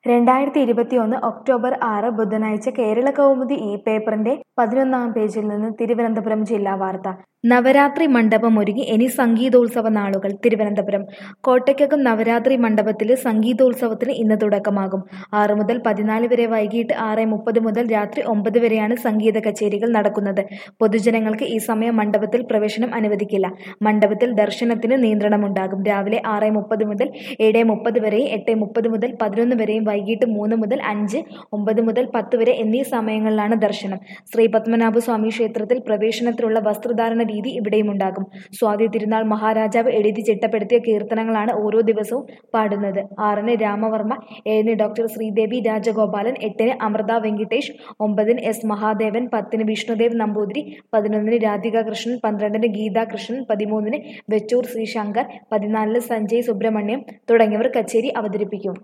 രണ്ടായിരത്തി ഇരുപത്തിയൊന്ന് ഒക്ടോബർ ആറ് ബുധനാഴ്ച കേരള കൗമുദി ഈ പേപ്പറിന്റെ പതിനൊന്നാം പേജിൽ നിന്ന് തിരുവനന്തപുരം ജില്ലാ വാർത്ത നവരാത്രി മണ്ഡപം ഒരുങ്ങി ഇനി സംഗീതോത്സവ നാളുകൾ തിരുവനന്തപുരം കോട്ടയ്ക്കകം നവരാത്രി മണ്ഡപത്തിലെ സംഗീതോത്സവത്തിന് ഇന്ന് തുടക്കമാകും ആറ് മുതൽ പതിനാല് വരെ വൈകിട്ട് ആറ് മുപ്പത് മുതൽ രാത്രി ഒമ്പത് വരെയാണ് സംഗീത കച്ചേരികൾ നടക്കുന്നത് പൊതുജനങ്ങൾക്ക് ഈ സമയം മണ്ഡപത്തിൽ പ്രവേശനം അനുവദിക്കില്ല മണ്ഡപത്തിൽ ദർശനത്തിന് നിയന്ത്രണമുണ്ടാകും രാവിലെ ആറ് മുപ്പത് മുതൽ ഏഴ് മുപ്പത് വരെയും എട്ട് മുപ്പത് മുതൽ പതിനൊന്ന് വരെയും വൈകിട്ട് മൂന്ന് മുതൽ അഞ്ച് ഒമ്പത് മുതൽ പത്ത് വരെ എന്നീ സമയങ്ങളിലാണ് ദർശനം ശ്രീ പത്മനാഭ സ്വാമി ക്ഷേത്രത്തിൽ പ്രവേശനത്തിനുള്ള വസ്ത്രധാരണ രീതി ഇവിടെയും ഉണ്ടാകും സ്വാതി തിരുനാൾ മഹാരാജാവ് എഴുതി ചിട്ടപ്പെടുത്തിയ കീർത്തനങ്ങളാണ് ഓരോ ദിവസവും പാടുന്നത് ആറിന് രാമവർമ്മ ഏഴിന് ഡോക്ടർ ശ്രീദേവി രാജഗോപാലൻ എട്ടിന് അമൃത വെങ്കിട്ടേഷ് ഒമ്പതിന് എസ് മഹാദേവൻ പത്തിന് വിഷ്ണുദേവ് നമ്പൂതിരി പതിനൊന്നിന് രാധിക കൃഷ്ണൻ പന്ത്രണ്ടിന് ഗീതാ കൃഷ്ണൻ പതിമൂന്നിന് വെച്ചൂർ ശ്രീ ശങ്കർ പതിനാലിന് സഞ്ജയ് സുബ്രഹ്മണ്യം തുടങ്ങിയവർ കച്ചേരി അവതരിപ്പിക്കും